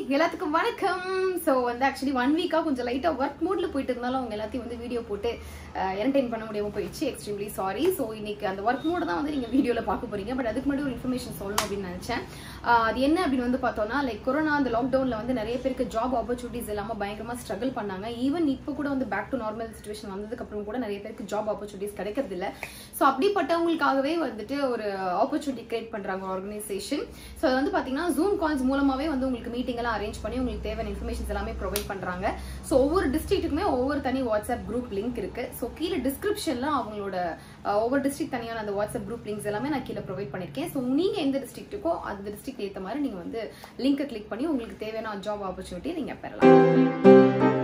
எல்லாத்துக்கும் வணக்கம் ஸோ வந்து ஆக்சுவலி ஒன் வீக்காக கொஞ்சம் லைட்டாக ஒர்க் மூட்ல போயிட்டு இருந்தாலும் அவங்க எல்லாத்தையும் வந்து வீடியோ போட்டு என்டர்டைன் பண்ண முடியாம போயிடுச்சு எக்ஸ்ட்ரீம்லி சாரி ஸோ இன்னைக்கு அந்த ஒர்க் மூட் தான் வந்து நீங்கள் வீடியோவில் பார்க்க போறீங்க பட் அதுக்கு முன்னாடி ஒரு இன்ஃபர்மேஷன் சொல்லணும் அப்படின்னு நினச்சேன் ஆஹ் அது என்ன அப்படின்னு வந்து பார்த்தோம்னா லைக் கொரோனா அந்த லாக்டவுனில் வந்து நிறைய பேருக்கு ஜாப் ஆப்பர்ச்சுனிட்டிஸ் இல்லாமல் பயங்கரமாக ஸ்ட்ரகிள் பண்ணாங்க ஈவன் இப்போ கூட வந்து பேக் டு நார்மல் சுச்சுவேஷன் வந்ததுக்கப்புறம் கூட நிறைய பேருக்கு ஜாப் ஆப்பர்ச்சுனிட்டிஸ் கிடைக்கிறது இல்லை ஸோ அப்படிப்பட்டவங்களுக்காகவே வந்துட்டு ஒரு ஆப்பர்ச்சுனிட்டி கிரியேட் பண்ணுறாங்க ஆர்கனைசேஷன் ஸோ அது வந்து பார்த்தீங்கன்னா ஜூம் கால்ஸ் மூலமாகவே வந்து உங்களுக்கு மீட்டிங் எல்லாம் அரேஞ்ச் பண்ணி உங்களுக்கு தேவையான இன்ஃபர்மேஷன்ஸ் எல்லாமே ப்ரொவைட் பண்ணுறாங்க ஸோ ஒவ்வொரு டிஸ்ட்ரிக்ட்டுக்குமே ஒவ்வொரு தனி வாட்ஸ்அப் குரூப் லிங்க் இருக்கு ஸோ கீழே டிஸ்கிரிப்ஷனில் அவங்களோட அஹ், ஒவ்வொரு டிஸ்ட்ரிக்ட் தனியான அந்த வாட்ஸ்அப் குரூப் லிங்க்ஸ் எல்லாமே நான் கீழே ப்ரொவைட் பண்ணியிருக்கேன் ஸோ நீங்கள் எந்த டிஸ்ட்ரிக்ட்டுக்கோ அந்த டிஸ்ட்ரிக்ட் ஏற்ற மாதிரி நீங்கள் வந்து லிங்கை கிளிக் பண்ணி உங்களுக்கு தேவையான ஜாப் ஆப்பர்ச்சுனிட்டியை நீங்கள் பெறலாம்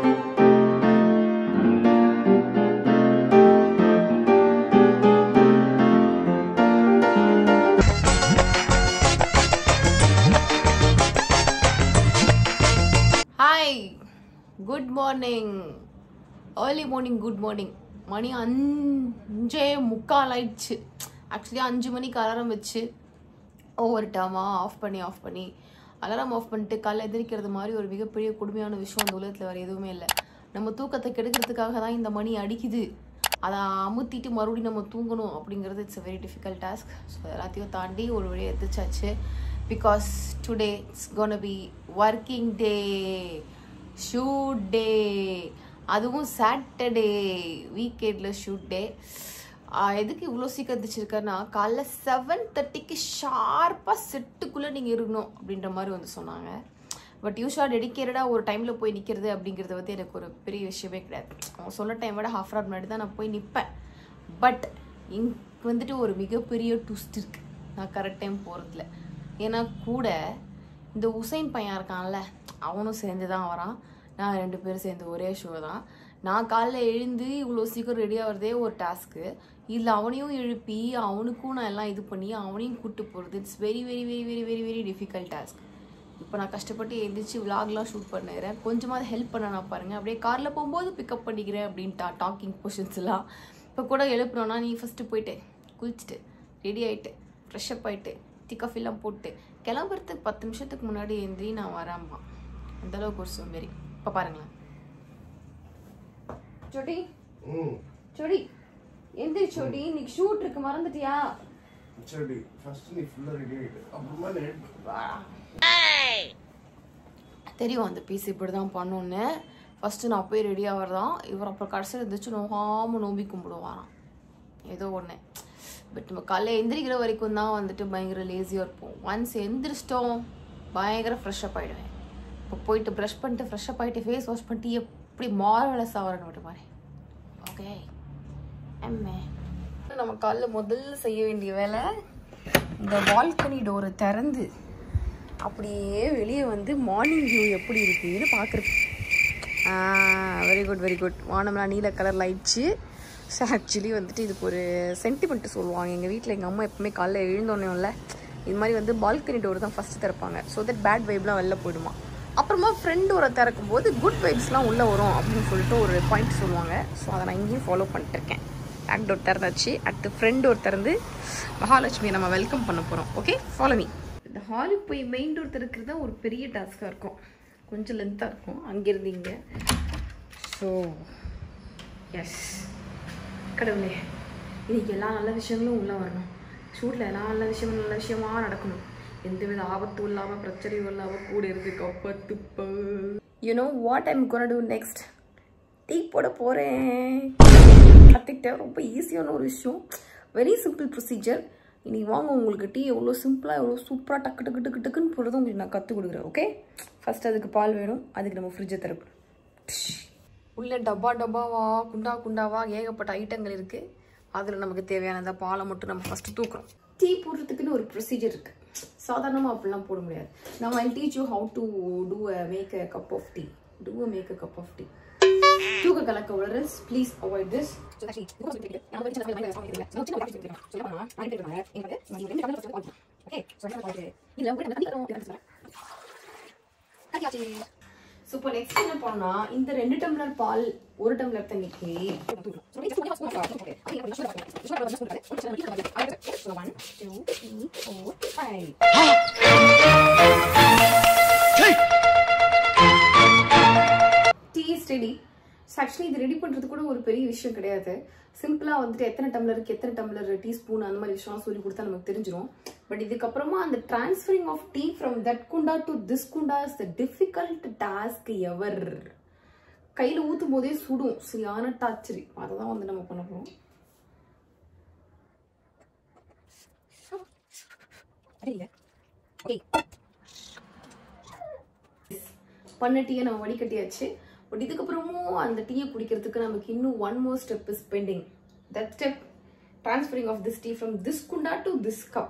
hi good morning early morning good morning மணி அஞ்சே முக்கால் ஆயிடுச்சு ஆக்சுவலி அஞ்சு மணிக்கு அலாரம் வச்சு ஒவ்வொரு டைமாக ஆஃப் பண்ணி ஆஃப் பண்ணி அலாரம் ஆஃப் பண்ணிட்டு காலைல எதிர்க்கிறது மாதிரி ஒரு மிகப்பெரிய கொடுமையான விஷயம் அந்த உலகத்தில் வேறு எதுவுமே இல்லை நம்ம தூக்கத்தை கெடுக்கிறதுக்காக தான் இந்த மணி அடிக்குது அதை அமுத்திட்டு மறுபடியும் நம்ம தூங்கணும் அப்படிங்கிறது it's a very difficult task so எல்லாத்தையும் தாண்டி ஒரு வழியை எதிர்ச்சாச்சு because today it's gonna be working day shoot day அதுவும் சாட்டர்டே வீக்கெண்டில் ஷூட் டே எதுக்கு இவ்வளோ சீக்கிரம் எதிர்ச்சிருக்கேன்னா காலைல செவன் தேர்ட்டிக்கு ஷார்ப்பாக செட்டுக்குள்ளே நீங்கள் இருக்கணும் அப்படின்ற மாதிரி வந்து சொன்னாங்க பட் யூஸ்வலாக டெடிக்கேட்டடாக ஒரு டைமில் போய் நிற்கிறது அப்படிங்கிறது வந்து எனக்கு ஒரு பெரிய விஷயமே கிடையாது அவங்க சொன்ன டைம் விட ஹாஃப் ஹவர் முன்னாடி தான் நான் போய் நிற்பேன் பட் இங்கே வந்துட்டு ஒரு மிகப்பெரிய ட்விஸ்ட் இருக்குது நான் கரெக்ட் டைம் போகிறதுல ஏன்னா கூட இந்த உசைன் பையன் இருக்கான்ல அவனும் சேர்ந்து தான் வரான் நான் ரெண்டு பேரும் சேர்ந்து ஒரே ஷோ தான் நான் காலைல எழுந்து இவ்வளோ சீக்கிரம் ரெடி ஆகிறதே ஒரு டாஸ்க்கு இதில் அவனையும் எழுப்பி அவனுக்கும் நான் எல்லாம் இது பண்ணி அவனையும் கூட்டு போகிறது it's very very very very very very difficult task இப்போ நான் கஷ்டப்பட்டு எழுந்திரிச்சு விலாக்லாம் ஷூட் பண்ணுறேன் கொஞ்சமாவது ஹெல்ப் பண்ண நான் பாருங்கள் அப்படியே காரில் போகும்போது பிக்கப் பண்ணிக்கிறேன் அப்படின்ட்டா டாக்கிங் கொஷின்ஸ்லாம் இப்போ கூட எழுப்புனோன்னா நீ ஃபஸ்ட்டு போயிட்டு குளிச்சுட்டு ரெடி ஆகிட்டு ஃப்ரெஷ்அப் ஆகிட்டு டீ காஃபிலாம் போட்டு கிளம்புறதுக்கு பத்து நிமிஷத்துக்கு முன்னாடி எழுந்திரி நான் வரேம்மா அந்தளவுக்கு ஒரு சோம்பேறி இப்போ பாருங்களேன் சொடி ம் சொடி எந்திரி சொடி இன்னைக்கு ஷூட் இருக்கு மறந்துட்டியா சரி ஃபர்ஸ்ட் நீ ஃபுல்லாக ரெடி ஆகிடு அப்புறமா லேட் தெரியும் அந்த பீஸ் இப்படி தான் பண்ணோன்னு ஃபஸ்ட்டு நான் போய் ரெடி ஆகிறதான் இவர் அப்புறம் கடைசியில் இருந்துச்சு நோகாமல் நோம்பி கும்பிடுவாராம் ஏதோ ஒன்று பட் நம்ம காலைல எந்திரிக்கிற வரைக்கும் தான் வந்துட்டு பயங்கர லேசியாக இருப்போம் ஒன்ஸ் எந்திரிச்சிட்டோம் பயங்கர ஃப்ரெஷ்அப் ஆகிடுவேன் இப்போ போயிட்டு ப்ரஷ் பண்ணிட்டு ஃப்ரெஷ்அப் ஆகிட்டு ஃபேஸ் வாஷ் பண்ணிட்டு எப்படி மார்வலஸ் ஆகிறேன்னு விட்டு பாரு ஓகே எம்மே நம்ம காலைல முதல்ல செய்ய வேண்டிய வேலை இந்த பால்கனி டோரை திறந்து அப்படியே வெளியே வந்து மார்னிங் வியூ எப்படி இருக்குன்னு பார்க்குறது வெரி குட் வெரி குட் வானம்லாம் நீல கலரில் ஆயிடுச்சு ஸோ ஆக்சுவலி வந்துட்டு இதுக்கு ஒரு சென்டிமெண்ட் சொல்லுவாங்க எங்கள் வீட்டில் எங்கள் அம்மா எப்பவுமே காலைல எழுந்தோன்னேல இது மாதிரி வந்து பால்கனி டோர் தான் ஃபஸ்ட்டு திறப்பாங்க ஸோ தட் பேட் வைப்லாம் வெளில போயிடுமா அப்புறமா ஃப்ரெண்ட் டோரை திறக்கும் போது குட் வைப்ஸ்லாம் உள்ளே வரும் அப்படின்னு சொல்லிட்டு ஒரு பாயிண்ட் சொல்லுவாங்க ஸோ அதை நான் இங்கேயும் ஃபாலோ பண்ணிட்டுருக்கேன் பேக் டோர் திறந்தாச்சு அடுத்து ஃப்ரெண்ட் டோர் திறந்து மகாலட்சுமியை நம்ம வெல்கம் பண்ண போகிறோம் ஓகே ஃபாலோ மீ இந்த ஹாலுக்கு போய் மெயின் டோர் திறக்கிறது தான் ஒரு பெரிய டாஸ்க்காக இருக்கும் கொஞ்சம் லென்த்தாக இருக்கும் அங்கேருந்து இங்கே ஸோ எஸ் கடவுளே இன்னைக்கு எல்லா நல்ல விஷயங்களும் உள்ளே வரணும் ஷூட்டில் எல்லா நல்ல விஷயமும் நல்ல விஷயமா நடக்கணும் எந்தவித ஆபத்தும் இல்லாமல் பிரச்சனையும் இல்லாமல் கூட இருந்து கப்பத்துப்ப you know what I'm gonna do next tea போட போகிறேன் கற்றுக்கிட்டேன் ரொம்ப ஈஸியான ஒரு விஷயம் வெரி சிம்பிள் ப்ரொசீஜர் இன்னைக்கு வாங்க உங்களுக்கு டீ எவ்வளோ சிம்பிளாக எவ்வளோ சூப்பராக டக்கு டக்கு டக்கு டக்குன்னு போடுறது உங்களுக்கு நான் கற்றுக் கொடுக்குறேன் ஓகே ஃபர்ஸ்ட் அதுக்கு பால் வேணும் அதுக்கு நம்ம ஃப்ரிட்ஜை திறப்போம் உள்ள டப்பா டப்பாவா குண்டா குண்டாவா ஏகப்பட்ட ஐட்டங்கள் இருக்குது அதில் நமக்கு தேவையானதை பாலை மட்டும் நம்ம ஃபஸ்ட்டு தூக்குறோம் டீ போடுறதுக்குன்னு ஒரு ப்ரொசீஜர் இருக்குது சாதாரணமாக அப்படிலாம் போட முடியாது நம்ம I teach you how to do a make a cup of tea to a make a cup of tea தூக்க கலக்க விடுறது please avoid this super next என்ன பண்ணா இந்த ரெண்டு டம்ளர் பால் ஒரு டம்ளர் தண்ணிக்கு one two three four five ready so actually இது ரெடி பண்ணுறது கூட ஒரு பெரிய விஷயம் கிடையாது சிம்பிளாக வந்துட்டு எத்தனை டம்ளருக்கு எத்தனை டம்ளர் டீ ஸ்பூன் அந்த மாதிரி விஷயம்லாம் சொல்லி கொடுத்தா நமக்கு தெரிஞ்சிடும் பட் இதுக்கப்புறமா அந்த transferring of tea from that குண்டா டு திஸ் குண்டா is the difficult task ever கையில் ஊற்றும் போதே சுடும் சரியான டார்ச்சரி அதை தான் வந்து நம்ம பண்ண போகிறோம் பண்ண டீயை நம்ம வடிகட்டியாச்சு பட் இதுக்கப்புறமும் அந்த டீயை குடிக்கிறதுக்கு நமக்கு இன்னும் one more step is pending that step transferring of this tea from this kunda to this cup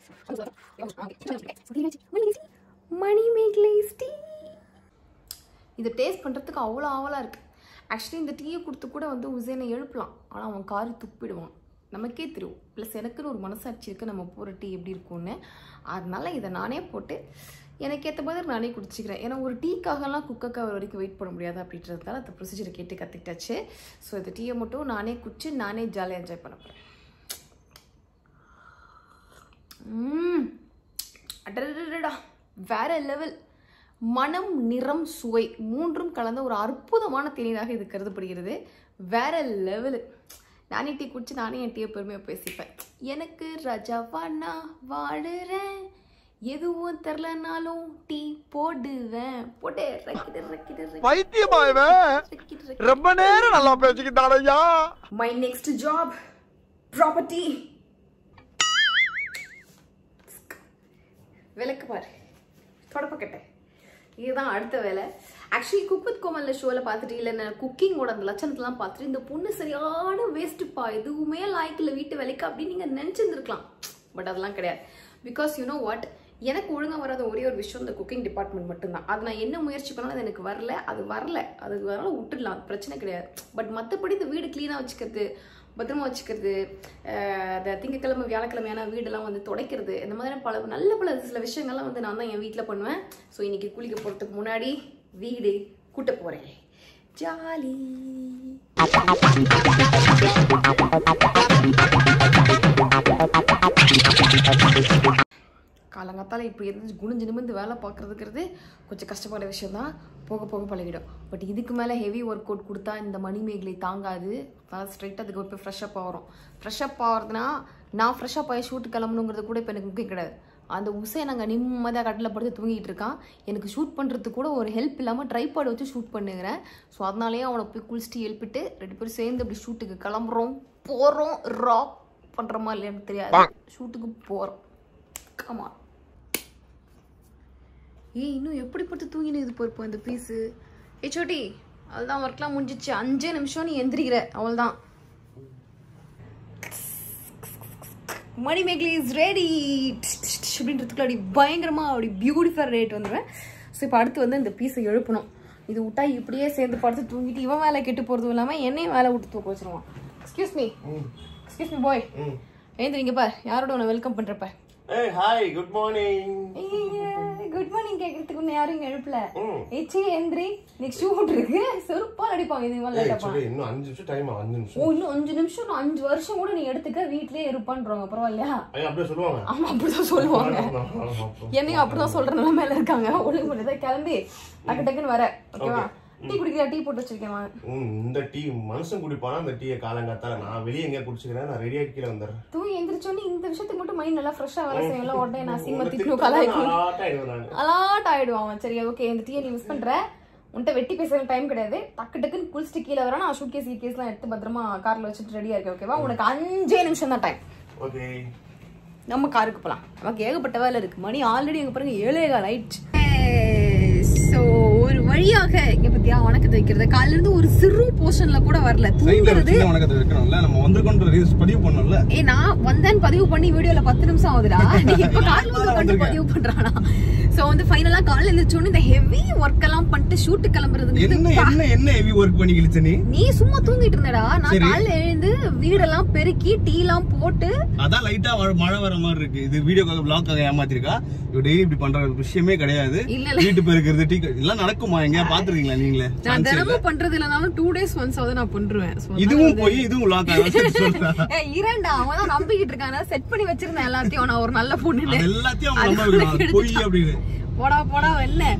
மணி மேக்லேஸ் டீ இதை டேஸ்ட் பண்ணுறதுக்கு அவ்வளோ ஆவலாக இருக்கு ஆக்சுவலி இந்த டீயை கொடுத்து கூட வந்து உசேனை எழுப்பலாம் ஆனால் அவன் காரி துப்பிடுவான் நமக்கே தெரியும் ப்ளஸ் எனக்குன்னு ஒரு மனசாட்சி இருக்குது நம்ம போகிற டீ எப்படி இருக்கும்னு அதனால இதை நானே போட்டு எனக்கு ஏற்ற மாதிரி நானே குடிச்சிக்கிறேன் ஏன்னா ஒரு டீக்காகலாம் குக்கக்கு அவர் வரைக்கும் வெயிட் பண்ண முடியாது அப்படின்றதுனால அந்த ப்ரொசீஜரை கேட்டு கற்றுக்கிட்டாச்சு ஸோ இந்த டீயை மட்டும் நானே குடிச்சு நானே ஜாலியாக என்ஜாய் பண்ண போகிறேன் ம் அடடடடா வேற லெவல் மனம் நிறம் சுவை மூன்றும் கலந்த ஒரு அற்புதமான தேநீராக இது கருதப்படுகிறது வேற லெவலு நானே டீ குடிச்சு நானே என் டீயை பெருமையாக பேசிப்பேன் எனக்கு ராஜாவா நான் வாழுறேன் எதுவும் தெரிலனாலும் டீ போடுவேன் போட்டு ரக்கிடு ரக்கிடு ரக்கிடு பைத்தியமா இவன் ரக்கிடு ரக்கிடு ரொம்ப நேரம் நல்லா பேசிக்கிட்டான் ஐயா My next job, property. விளக்கு பாரு தொடப்பக்கட்டை இதுதான் அடுத்த வேலை ஆக்சுவலி குக் வித் கோமல்ல ஷோவில் பார்த்துட்டு இல்லை நான் குக்கிங்கோட அந்த லட்சணத்தெல்லாம் பார்த்துட்டு இந்த பொண்ணு சரியான வேஸ்ட்டுப்பா எதுவுமே லாய்க்கில் வீட்டு வேலைக்கு அப்படின்னு நீங்கள் நினச்சிருந்துருக்கலாம் பட் அதெல்லாம் கிடையாது பிகாஸ் யூ நோ வாட் எனக்கு ஒழுங்காக வராத ஒரே ஒரு விஷயம் இந்த குக்கிங் டிபார்ட்மெண்ட் மட்டும்தான் அது நான் என்ன முயற்சி பண்ணாலும் அது எனக்கு வரல அது வரல அது வரல விட்டுடலாம் அது பிரச்சனை கிடையாது பட் மற்றபடி இந்த வீடு க்ளீனாக வச்சுக்கிறது பத்திரமா வச்சுக்கிறது அஹ் அந்த திங்கக்கிழமை வியாழக்கிழமையான வீடெல்லாம் வந்து துடைக்கிறது இந்த மாதிரி பல நல்ல பல சில விஷயங்கள்லாம் வந்து நான் தான் என் வீட்டில் பண்ணுவேன் ஸோ இன்னைக்கு குளிக்க போகிறதுக்கு முன்னாடி வீடு கூட்ட போகிறேன் ஜாலி காலங்காத்தால இப்படி எரிஞ்சு குனிஞ்சு நிமிந்து வேலை பார்க்குறதுங்கிறது கொஞ்சம் கஷ்டமான விஷயம் தான் போக போக பழகிடும் பட் இதுக்கு மேலே ஹெவி ஒர்க் அவுட் கொடுத்தா இந்த மணி மேகலை தாங்காது நான் ஸ்ட்ரைட்டாக அதுக்கு போய் ஃப்ரெஷ்அப் ஆகிறோம் ஃப்ரெஷ்அப் ஆகிறதுனா நான் ஃப்ரெஷ்அப் ஆகி ஷூட் கிளம்பணுங்கிறது கூட இப்போ எனக்கு முக்கியம் கிடையாது அந்த உசை நாங்கள் நிம்மதியாக கட்டில் படுத்து தூங்கிட்டு இருக்கான் எனக்கு ஷூட் பண்ணுறதுக்கு கூட ஒரு ஹெல்ப் இல்லாமல் ட்ரைபாட் வச்சு ஷூட் பண்ணுகிறேன் ஸோ அதனாலேயே அவனை போய் குளிச்சுட்டு எழுப்பிட்டு ரெண்டு பேரும் சேர்ந்து அப்படி ஷூட்டுக்கு கிளம்புறோம் போகிறோம் ராக் பண்ணுறோமா இல்லையான்னு தெரியாது ஷூட்டுக்கு போகிறோம் கமா ஏய் இன்னும் எப்படிப்பட்டு தூங்கினு இது பொறுப்பு அந்த பீஸு ஏ சோட்டி அதுதான் ஒர்க்லாம் முடிஞ்சிச்சு அஞ்சே நிமிஷம் நீ எந்திரிக்கிற அவள்தான் மணி மேக்லி இஸ் ரெடி அப்படின்றதுக்குள்ள அப்படி பயங்கரமாக அப்படி பியூட்டிஃபுல் ரேட் வந்துடுவேன் ஸோ இப்போ அடுத்து வந்து இந்த பீஸை எழுப்பணும் இது விட்டா இப்படியே சேர்ந்து படுத்து தூங்கிட்டு இவன் வேலை கெட்டு போகிறதும் இல்லாமல் என்னையும் வேலை விட்டு தூக்க வச்சிருவான் excuse me excuse me boy ஏந்திரிங்க பார் யாரோட உன்னை வெல்கம் பண்ணுறப்ப ஏய் hi good morning good morning கேக்குறதுக்கு ஒண்ணு யாரும் இங்க எழுப்பல ஏச்சி எந்திரி நெக்ஸ்ட் ஷூட் இருக்கு செருப்பால் அடிப்பாங்க இது இவன் லேட்டா ஆக்சுவலி இன்னும் அஞ்சு நிமிஷம் டைம் அஞ்சு ஓ நிமிஷம் இன்னும் அஞ்சு நிமிஷம் நான் அஞ்சு வருஷம் கூட நீ எடுத்துக்க வீட்லயே இருப்பான்றவங்க பரவாயில்லையா ஐயா அப்படியே சொல்லுவாங்க ஆமா அப்படிதான் சொல்லுவாங்க என்னையும் அப்படிதான் சொல்ற நிலைமையில இருக்காங்க ஒழுங்கு பண்ணி கிளம்பி டக்கு டக்குன்னு வர ஓகேவா டீ குடிக்கிறியா டீ போட்டு வச்சிருக்கேன் வா. ம், இந்த டீ மனுஷன் குடிப்பானா அந்த டீயை காலங்காத்தால நான் வெளியே எங்கேயா குடிச்சுக்கிறேன் நான் ரெடியா கீழே வந்துடுறேன் தூங்கி எந்திரிச்சோன்னே இந்த விஷயத்துக்கு மட்டும் மைண்ட் நல்லா ஃப்ரெஷ்ஷா வேலை செய்யும் எல்லாம் உடனே நான் சினிமா உங்களை திக்கணும் திட்டுனா கலாய்க்கணும் நான் ஆட்டாயிடுவேன் நானு. அலாட் ஆயிடுவான் அவன் சரி ஓகே இந்த டீயை நீ மிஸ் பண்ற உன்கிட்ட வெட்டி பேசுற டைம் கிடையாது டக்கு டக்குன்னு குளிச்சுட்டு கீழே வர நான் ஷூட் கேஸ் கேஸ்லாம் எடுத்து பத்திரமா கார்ல வச்சுட்டு ரெடியா இருக்கேன் ஓகேவா உனக்கு அஞ்சே நிமிஷம் தான் டைம் ஓகே நம்ம காருக்கு போலாம் நமக்கு ஏகப்பட்ட வேலை இருக்கு மணி ஆல்ரெடி எங்க பாருங்க ஏழே கால் ஆயிடுச்சு ஸோ ஒரு வழியாக இங்க பத்தியா வணக்கத்தை வைக்கிறது காலையில இருந்து ஒரு சிறு போர்ஷன்ல கூட வரல தூங்குறது சின்ன வணக்கத்தை வைக்கணும்ல நம்ம வந்திருக்கோன்ற ரீல்ஸ் பதிவு பண்ணோம்ல ஏ நான் வந்தேன் பதிவு பண்ணி வீடியோல பத்து நிமிஷம் ஆகுதுடா நீ இப்ப கார்ல வந்து உட்காந்து பதிவு பண்றானா சோ வந்து ஃபைனலா காலையில எழுந்திரிச்சோன்னு இந்த ஹெவி ஒர்க் எல்லாம் பண்ணிட்டு ஷூட்டு கிளம்புறதுக்கு என்ன என்ன என்ன ஹெவி ஒர்க் பண்ணி கிழிச்ச நீ நீ சும்மா தூங்கிட்டு இருந்தடா நான் சரி. காலையில எழுந்து வீடெல்லாம் பெருக்கி டீ எல்லாம் போட்டு அதான் லைட்டா மழை வர மாதிரி இருக்கு இது வீடியோக்காக பிளாக்காக ஏமாத்திருக்கா இவ டெய்லி இப்படி பண்ற விஷயமே கிடையாது இல்ல, இல்ல. வீட்டு பெருக்கிறது டீ எல்லாம் நடக்குமா எங்கயா பாத்துருக்கீங்களா நீங்களே நான் Chance இல்ல. தினமும் பண்றது இல்லனாலும் டூ டேஸ் ஒன்ஸ் ஆகுது நான் பண்றேன் So, இதுவும் போய் இதுவும் லாக் ஆகும் சொல்றா ஏய், இரண்டா அவன் தான் நம்பிக்கிட்டு இருக்கான் செட் பண்ணி வச்சிருந்தேன் எல்லாத்தையும் நான் ஒரு நல்ல பொண்ணு அது எல்லாத்தையும் அவங்க நம்ப வைக்கணும் அது பொய் அப்படின்னு போடா போடா வெளில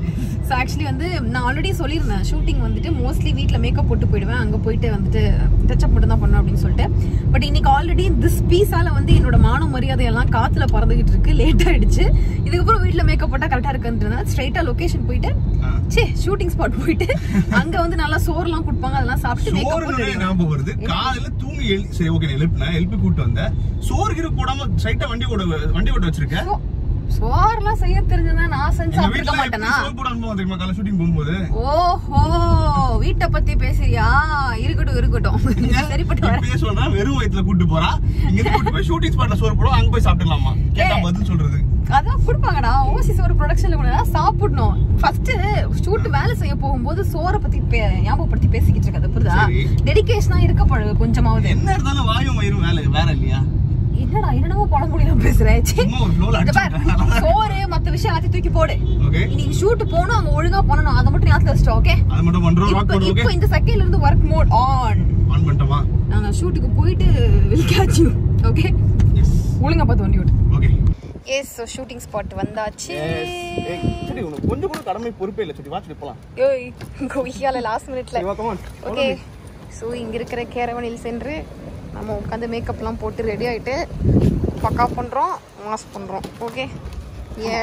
ஸோ ஆக்சுவலி வந்து நான் ஆல்ரெடி சொல்லியிருந்தேன் ஷூட்டிங் வந்துட்டு மோஸ்ட்லி வீட்டில் மேக்கப் போட்டு போயிடுவேன் அங்கே போயிட்டு வந்துட்டு டச்சப் மட்டும் தான் பண்ணுவேன் அப்படின்னு சொல்லிட்டு பட் இன்னைக்கு ஆல்ரெடி திஸ் பீஸால வந்து என்னோட மான மரியாதை எல்லாம் காத்துல பறந்துகிட்டு இருக்கு லேட் ஆயிடுச்சு இதுக்கப்புறம் வீட்டில் மேக்கப் போட்டால் கரெக்டாக இருக்குன்றதுனால ஸ்ட்ரைட்டாக லொகேஷன் போயிட்டு சே ஷூட்டிங் ஸ்பாட் போயிட்டு அங்கே வந்து நல்லா சோறுலாம் கொடுப்பாங்க அதெல்லாம் சாப்பிட்டு மேக்கப் போட்டு சோறுனே ஞாபகம் வருது காலையில தூங்கி எழு சரி ஓகே எழுப்பினேன் எழுப்பி கூட்டு வந்தேன் சோறு கீரை போடாம ஸ்ட்ரைட்டா வண்டி ஓட வண்டி ஓட்ட வச்சிருக்கேன் சோறுலாம் செய்ய தெரிஞ்சதா நான் செஞ்சு எங்க சாப்பிட்டுக்க வீட்டுல மாட்டேனா சோறு போட அனுபவம் தெரியுமா காலை ஷூட்டிங் போகும்போது ஓஹோ வீட்டை பத்தி பேசுறியா இருக்கட்டும் இருக்கட்டும் சரிப்பட்டு வரேன் இப்பயே சொல்றேன் வெறும் வயித்துல கூட்டு போறா இங்க இருந்து கூட்டு போய் ஷூட்டிங் ஸ்பாட்ல சோறு போடுவோம் அங்க போய் சாப்பிட்டுலாமா கேட்டா பதில் சொல்றது அதான் கொடுப்பாங்கடா ஓசிஸ் ஒரு ப்ரொடக்ஷன்ல கூட சாப்பிடணும் ஃபர்ஸ்ட் ஷூட் வேலை செய்ய போகும்போது சோறை பத்தி பே- ஞாபகப்படுத்தி பேசிக்கிட்டு இருக்காது புரியுதா சரி. டெடிகேஷனா இருக்க பழகு கொஞ்சமாவது என்ன இருந்தாலும் வாயும் வயிறும் வேலை வேற இல்லையா என்னடா என்னடா பழ முடியல பேசுறேன் ச்சீ. சும்மா ஒரு ஃப்ளோல இங்க பாரு, அடிச்சு சோறு மத்த விஷயம் எல்லாத்தையும் தூக்கி போடு ஓகே இன்னைக்கு ஷூட் போகணும் அங்க ஒழுங்கா பண்ணணும் அதை மட்டும் ஞாபகம் வச்சுட்டோம் ஓகே அது மட்டும் பண்றோம் ராக் இப்போ பண்றோம் இப்போ ஓகே இந்த செகண்ட்ல இருந்து ஒர்க் மோட் ஆன் ஆன் பண்ணிட்டோமா நாங்க ஷூட்டுக்கு போயிட்டு will catch you okay yes ஒழுங்கா பார்த்து வண்டி ஓட்டு ஓகே எஸ் ஷூட்டிங் ஸ்பாட் வந்தாச்சு சரி உனக்கு கொஞ்சம் கூட கடமை பொறுப்பே இல்லை சரி வா சரி போலாம் ஏய் கொய்யால லாஸ்ட் மினிட்ல சரி வா கமான் ஓகே ஸோ இங்க இருக்கிற கேரவனில் சென்று நம்ம உட்காந்து மேக்கப்லாம் போட்டு ரெடி ஆயிட்டு பக்கா பண்றோம் மாஸ் பண்றோம் ஓகே ஏ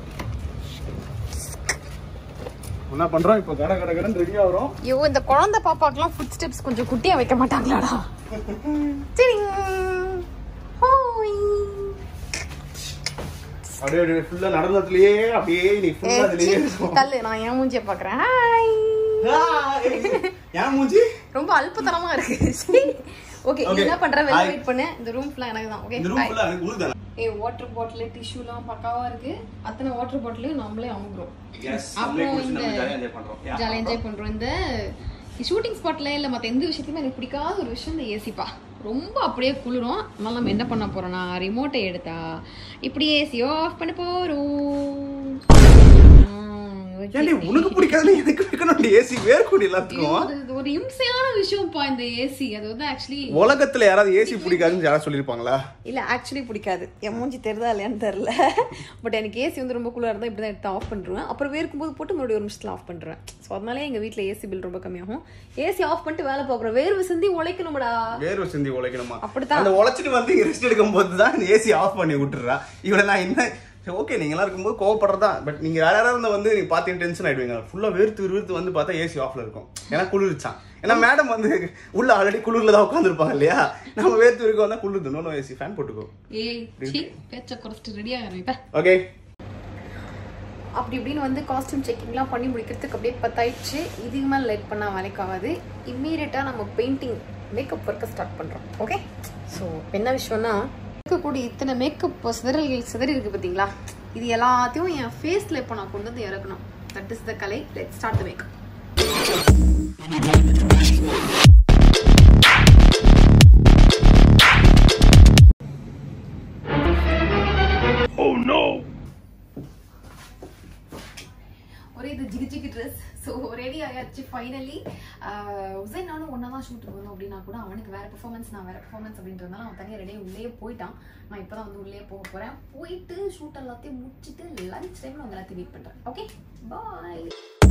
என்ன பண்றோம் இப்போ கட கட கடன் ரெடி ஆகுறோம் ஐயோ இந்த குழந்தை பாப்பாக்கெல்லாம் ஃபுட் ஸ்டெப்ஸ் கொஞ்சம் குட்டியா வைக்க மாட்டாங்களாடா சரி ஹோய் அப்படியே அப்படியே ஃபுல்லா நடனத்துலயே அப்படியே நீ ஃபுல்லா அதுலயே கல்லு நான் என் மூஞ்சிய பாக்குறேன் ஹாய் ஏன் மூஞ்சி ரொம்ப அல்பத்தனமா இருக்கு ஓகே நீ Okay. என்ன பண்ற வெளில Hi. வெயிட் பண்ணு இந்த ரூம் ஃபுல்லா எனக்கு தான் ஓகே இந்த ரூம் ஃபுல்லா எனக்கு உழுதானே ஏ வாட்டர் பாட்டில் டிஷ்யூலாம் பக்காவா இருக்கு அத்தனை வாட்டர் பாட்டிலையும் நம்மளே அமுக்குறோம் எஸ் அப்புறம் நம்மளே குடிச்சு இந்த- நம்ம ஜாலியா என்ஜாய் பண்றோம் Yeah. ஜாலியாக என்ஜாய் பண்றோம் இந்த ஷூட்டிங் ஸ்பாட்ல இல்ல மத்த எந்த விஷயத்தையுமே எனக்கு பிடிக்காத ஒரு விஷயம் இந்த ஏசிப்பா ரொம்ப அப்படியே குளிரும் அதனால நம்ம என்ன பண்ண போறோம்னா ரிமோட்டை எடுத்தா இப்படி ஏசி ஆஃப் பண்ண போறோம் ம், okay. ஏன்டி உனக்கு பிடிக்காது எனக்கு வைக்கணும் ஏசி வேர்க்குடி எல்லாத்துக்கும் அது இது ஒரு இம்சையான விஷயம்ப்பா இந்த ஏசி அது வந்து ஆக்சுவலி உலகத்துல யாராவது ஏசி பிடிக்காதுன்னு யாராவது சொல்லிருப்பாங்களா இல்ல ஆக்சுவலி பிடிக்காது என் மூஞ்சி தெரிதா இல்லையான்னு தெரில பட் எனக்கு ஏசி வந்து ரொம்ப கூலாக இருந்தால் இப்படி தான் எடுத்து ஆஃப் பண்ணுறேன் அப்புறம் வேர்க்கும் போது போட்டு மறுபடியும் ஒரு நிமிஷத்தில் ஆஃப் பண்ணுறேன் ஸோ அதனாலே எங்கள் வீட்டில் ஏசி பில் ரொம்ப கம்மியாகும் ஏசி ஆஃப் பண்ணிட்டு வேலை பார்க்குறோம் வேர்வை சிந்தி உழைக்கணும்டா வேர்வை சிந்தி உழைக்கணுமா அப்படித்தான். அந்த உழைச்சிட்டு வந்து ரெஸ்ட் எடுக்கும் போது தான் இந்த ஏசி ஆஃப் பண்ணி விட்டுறா இவளை நான் என்ன ஓகே நீங்களாம் இருக்கும்போது கோவப்படுறதா பட் நீங்க வேற யாராவது இருந்தா வந்து நீங்க பார்த்து டென்ஷன் ஆயிடுவீங்க ஃபுல்லா வேர்த்து விறுவிறுத்து வந்து பார்த்தா ஏசி ஆஃப்ல இருக்கும் ஏன்னா குளிர்ச்சான் ஏன்னா மேடம் வந்து உள்ள ஆல்ரெடி குளிர்ல தான் உட்காந்துருப்பாங்க இல்லையா நம்ம வேர்த்து விறுக்க வந்தா குளிர்து நோ ஏசி ஃபேன் போட்டுக்கோ ஏய் சீ பேச்ச குறைச்சிட்டு ரெடி ஆகிறேன் இப்போ ஓகே அப்படி இப்படின்னு வந்து காஸ்டியூம் செக்கிங்லாம் பண்ணி முடிக்கிறதுக்கு அப்படியே பத்தாயிடுச்சு இதுக்கு மேலே லைட் பண்ணால் வேலைக்கு ஆகாது இம்மீடியட்டாக நம்ம பெயிண்டிங் மேக்கப் ஒர்க்கை ஸ்டார்ட் பண்ணுறோம் ஓகே ஸோ என்ன விஷயம்னா இருக்கக்கூடிய இத்தனை மேக்கப் சிதறல்கள் சிதறி இருக்கு பார்த்தீங்களா இது எல்லாத்தையும் என் ஃபேஸில் இப்போ நான் கொண்டு வந்து இறக்கணும் தட் இஸ் த கலை லெட் ஸ்டார்ட் த மேக்கப் ஒரே இது ஜிகு ஜிகு ட்ரெஸ் ஸோ ரெடி ஆயாச்சு ஃபைனலி உசைன் நானும் ஒன்றா தான் ஷூட்டுக்கு வந்தோம் அப்படின்னா கூட அவனுக்கு வேற பெர்ஃபார்மன்ஸ் நான் வேற பெர்ஃபார்மன்ஸ் அப்படின்றதுனால அவன் தனியாக ரெடியாக உள்ளே போயிட்டான் நான் இப்போ தான் வந்து உள்ளே போக போகிறேன் போயிட்டு ஷூட் எல்லாத்தையும் முடிச்சுட்டு லஞ்ச் டைமில் அவங்க எல்லாத்தையும் வெயிட் பண்ணுறேன் okay bye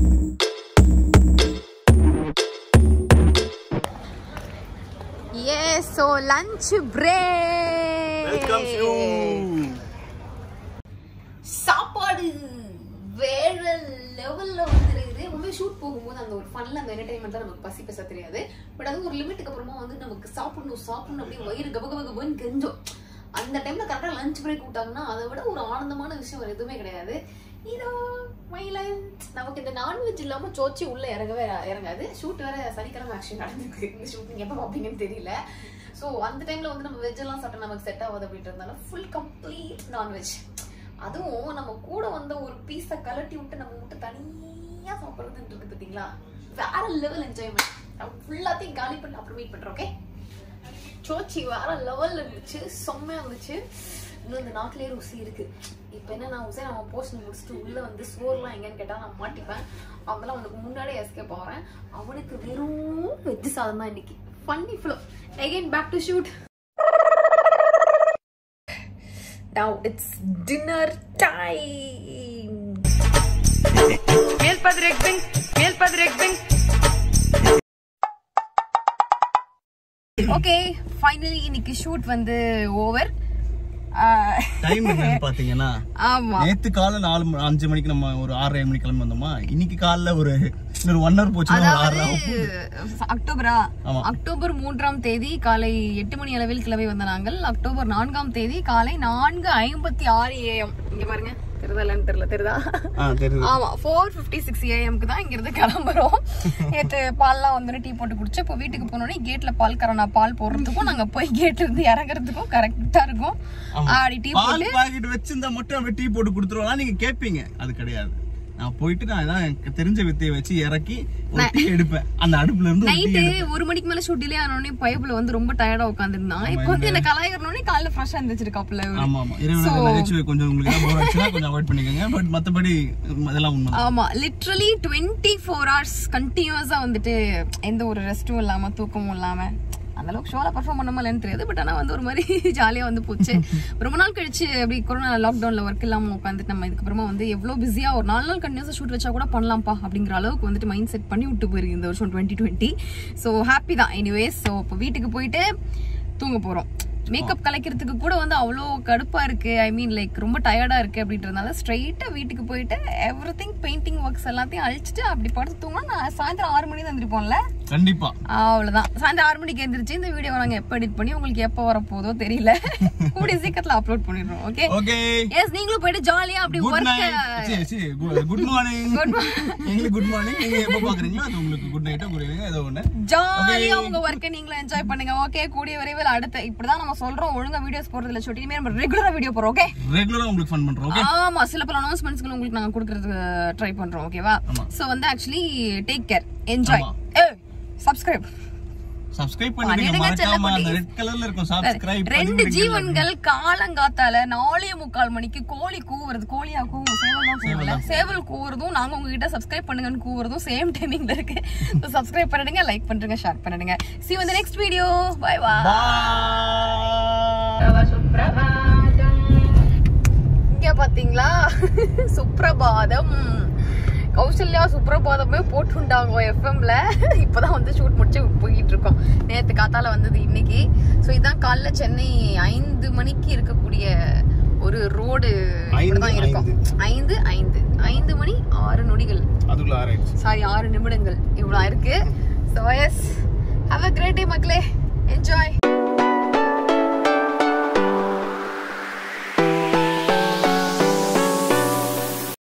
yes so lunch break welcome you சாப்பாடு வேற லெவல்ல வந்துருக்குது எப்பவுமே ஷூட் போகும்போது அந்த ஒரு ஃபன்ல அந்த என்டர்டைன்மெண்ட் நமக்கு பசி பேச தெரியாது பட் அது ஒரு லிமிட்டுக்கு அப்புறமா வந்து நமக்கு சாப்பிடணும் சாப்பிடணும் அப்படியே வயிறு கப கப கபன்னு கெஞ்சோம் அந்த டைம்ல கரெக்டா லஞ்ச் பிரேக் விட்டாங்கன்னா அதை விட ஒரு ஆனந்தமான விஷயம் வேற எதுவுமே கிடையாது இதோ மயில நமக்கு இந்த நான்வெஜ் இல்லாம சோச்சி உள்ள இறங்கவே இறங்காது ஷூட் வேற சனிக்கிழமை ஆக்சுவலி நடந்துருக்கு இந்த ஷூட்டிங் எப்போ பார்ப்பீங்கன்னு தெரியல ஸோ அந்த டைம்ல வந்து நம்ம வெஜ் எல்லாம் சாப்பிட்டா நமக்கு செட் ஆகாது அப்படின்றதுனால ஃபுல் கம்ப்ளீட் நான்வெஜ் அதுவும் நம்ம கூட வந்த ஒரு பீஸை கலட்டி விட்டு நம்ம மட்டும் தனியா சாப்பிடுறதுன்னு இருக்கு பாத்தீங்களா வேற லெவல் என்ஜாய்மெண்ட் நம்ம ஃபுல்லாத்தையும் காலி பண்ணி அப்புறம் மீட் பண்றோம் ஓகே சோச்சி வேற லெவல்ல இருந்துச்சு செம்மையா இருந்துச்சு இன்னும் இந்த நாட்டிலே ருசி இருக்கு இப்போ என்ன நான் உசேன் அவன் போர்ஷன் முடிச்சுட்டு உள்ள வந்து சோறுலாம் எங்கன்னு கேட்டா நான் மாட்டிப்பேன் அதனால அவனுக்கு முன்னாடியே எஸ்கேப் ஆகிறேன் அவனுக்கு வெறும் வெஜ் சாதம் தான் இன்னைக்கு ஃபன்னி ஃபிலோ again back to shoot Now it's dinner time. மேல் பட ஃபைனலி இன்னைக்கு ஷூட் வந்து ஓவர் டைம் என்னன்னு பாத்தீங்கன்னா ஆமா நேத்து காலை நாலு ம- அஞ்சு மணிக்கு நம்ம ஒரு ஆறு ஏழு மணிக்கு கிளம்பி வந்தோமா இன்னைக்கு காலைல ஒரு இன்னொரு ஒன் ஹவர் போச்சுன்னா ஒரு ஆறு அதாவது அக்டோபரா ஆமா. அக்டோபர் மூன்றாம் தேதி காலை எட்டு மணி அளவில் கிளம்பி வந்த நாங்கள் அக்டோபர் நான்காம் தேதி காலை நான்கு ஐம்பத்தி ஆறு ஏஎம் இங்க பாருங்க தெரியுதான்னு தெரியல தெரியுதா ஆ தெரியுது ஆமா ஃபோர் ஃபிஃப்டி சிக்ஸ் ஏஎம்க்கு தான் இங்கிருந்து கிளம்புறோம் நேற்று பால்லாம் வந்து டீ போட்டு குடிச்சு இப்போ வீட்டுக்கு போனோடனே கேட்ல பால் கரனா பால் போடுறதுக்கும் நாங்க போய் கேட்ல இருந்து இறங்குறதுக்கும் கரெக்டா இருக்கும் ஆடி டீ பால் பாக்கெட் வச்சிருந்தா மட்டும் அப்படியே டீ போட்டு கொடுத்துருவோம் நீங்க கேட்பீங்க அது கிடையாது நான் போயிட்டு நான் இதான் எனக்கு தெரிஞ்ச வித்தையை வச்சு இறக்கி ஒரு டீ எடுப்பேன் அந்த அடுப்புல இருந்து ஒரு டீ நைட்டு ஒரு மணிக்கு மேல ஷூட் டிலே ஆனோடனே பைப்ல வந்து ரொம்ப டயர்டா உட்காந்துருந்தான் இப்போ வந்து என்ன கலாயிரனோடனே காலைல ஃப்ரெஷ்ஷா இருந்துச்சிருக்காப்புல ஆமா ஆமா இரவு நகைச்சுவை கொஞ்சம் உங்களுக்கு போர் ஆச்சுன்னா கொஞ்சம் அவாய்ட் பண்ணிக்கோங்க பட் மத்தபடி அதெல்லாம் உண்மை ஆமா லிட்ரலி டுவெண்ட்டி ஃபோர் ஹவர்ஸ் கண்டினியூஸா வந்துட்டு எந்த ஒரு ரெஸ்ட்டும் இல்லாம தூக்கமும் இல்லாம அந்த அளவுக்கு ஷோல பர்ஃபார்ம் பண்ண இல்லைன்னு தெரியாது பட் ஆனா வந்து ஒரு மாதிரி ஜாலியா வந்து போச்சு ரொம்ப நாள் கழிச்சு அப்படி கொரோனா லாக்டவுன்ல ஒர்க் இல்லாம உட்காந்துட்டு நம்ம இதுக்கப்புறமா வந்து எவ்வளவு பிஸியா ஒரு நாலு நாள் கண்டினியூஸா ஷூட் வச்சா கூட பண்ணலாம்ப்பா அப்படிங்கிற அளவுக்கு வந்துட்டு மைண்ட் செட் பண்ணி விட்டு போயிருக்கு இந்த வருஷம் டுவெண்ட்டி டுவெண்ட்டி ஸோ ஹாப்பி தான் எனிவேஸ் ஸோ இப்போ வீட்டுக்கு போயிட்டு தூங்க போறோம் மேக்கப் கலைக்கிறதுக்கு கூட வந்து அவ்வளோ கடுப்பா இருக்கு ஐ மீன் லைக் ரொம்ப டயர்டா இருக்கு அப்படின்றதுனால ஸ்ட்ரைட்டா வீட்டுக்கு போயிட்டு எவ்ரி திங் பெயிண்டிங் ஒர்க்ஸ் எல்லாத்தையும் அழிச்சிட்டு அப்படி படுத்து தூங்கினா நான் சாயந்தரம் ஆறு மணி தான் எந்திரிப்போம்ல கண்டிப்பா அவ்வளவுதான் சாயந்தரம் ஆறு மணிக்கு எந்திரிச்சு இந்த வீடியோ நாங்க எப்போ எடிட் பண்ணி உங்களுக்கு எப்போ வர போதோ தெரியல கூடிய சீக்கிரத்துல அப்லோட் பண்ணிடுறோம் ஓகே ஓகே எஸ் நீங்களும் போயிட்டு ஜாலியா அப்படி good work night good morning எங்களுக்கு குட் மார்னிங் நீங்க எப்போ பாக்குறீங்களோ அது உங்களுக்கு குட் நைட்டா புரியுங்க ஏதோ ஒண்ணு ஜாலியா உங்க ஒர்க்கை நீங்களும் என்ஜாய் பண்ணுங்க ஓகே கூடிய விரைவில் அடுத்த இப்படிதான் நம்ம சொல்றோம் ஒழுங்கா வீடியோஸ் போறது இல்ல சொல்லி இனிமே நம்ம ரெகுலரா வீடியோ போறோம் ஓகே ரெகுலரா உங்களுக்கு ஃபன் பண்றோம் ஓகே ஆமா சில பல அனௌன்ஸ்மெண்ட்ஸ்கள் உங்களுக்கு நாங்க கொடுக்கறதுக்கு ட்ரை பண்றோம் ஓகேவா சோ வந்து ஆக்சுவலி டேக் கேர் என்ஜாய் ஏ சப்ஸ்கிரைப் சப்ஸ்கிரைப் பண்ணிடுங்க பண்ணிடுங்க, மறக்காம அந்த செல்லக்குட்டீஸ். ரெட் கலர்ல இருக்கும் சப்ஸ்கிரைப் ரெண்டு ஜீவன்கள் காலங்காத்தால நாலே முக்கால் மணிக்கு கோழி கூவுறது கோழியா கூவும் சேவல் தான் கூவல சேவல் கூவுறதும் நாங்க உங்ககிட்ட சப்ஸ்கிரைப் பண்ணுங்கன்னு கூவுறதும் சேம் டைமிங்ல இருக்கு சப்ஸ்கிரைப் பண்ணிடுங்க லைக் பண்ணுங்க ஷேர் பண்ணிடுங்க see you in the next video bye bye இங்க பாத்தீங்களா சுப்ரபாதம் கௌசல்யா சுப்ரபாதமே போட்டுண்டாங்க எஃப்எம்ல இப்பதான் வந்து ஷூட் முடிச்சு போயிட்டு இருக்கோம் நேத்து காத்தால வந்தது இன்னைக்கு ஸோ இதான் காலைல சென்னை ஐந்து மணிக்கு இருக்கக்கூடிய ஒரு ரோடு இப்படிதான் இருக்கும் ஐந்து ஐந்து ஐந்து மணி ஆறு நொடிகள் அதுக்குள்ள ஆராய்ச்சி சாரி ஆறு நிமிடங்கள் இவ்வளோ இருக்கு so yes have a great day மக்களே என்ஜாய்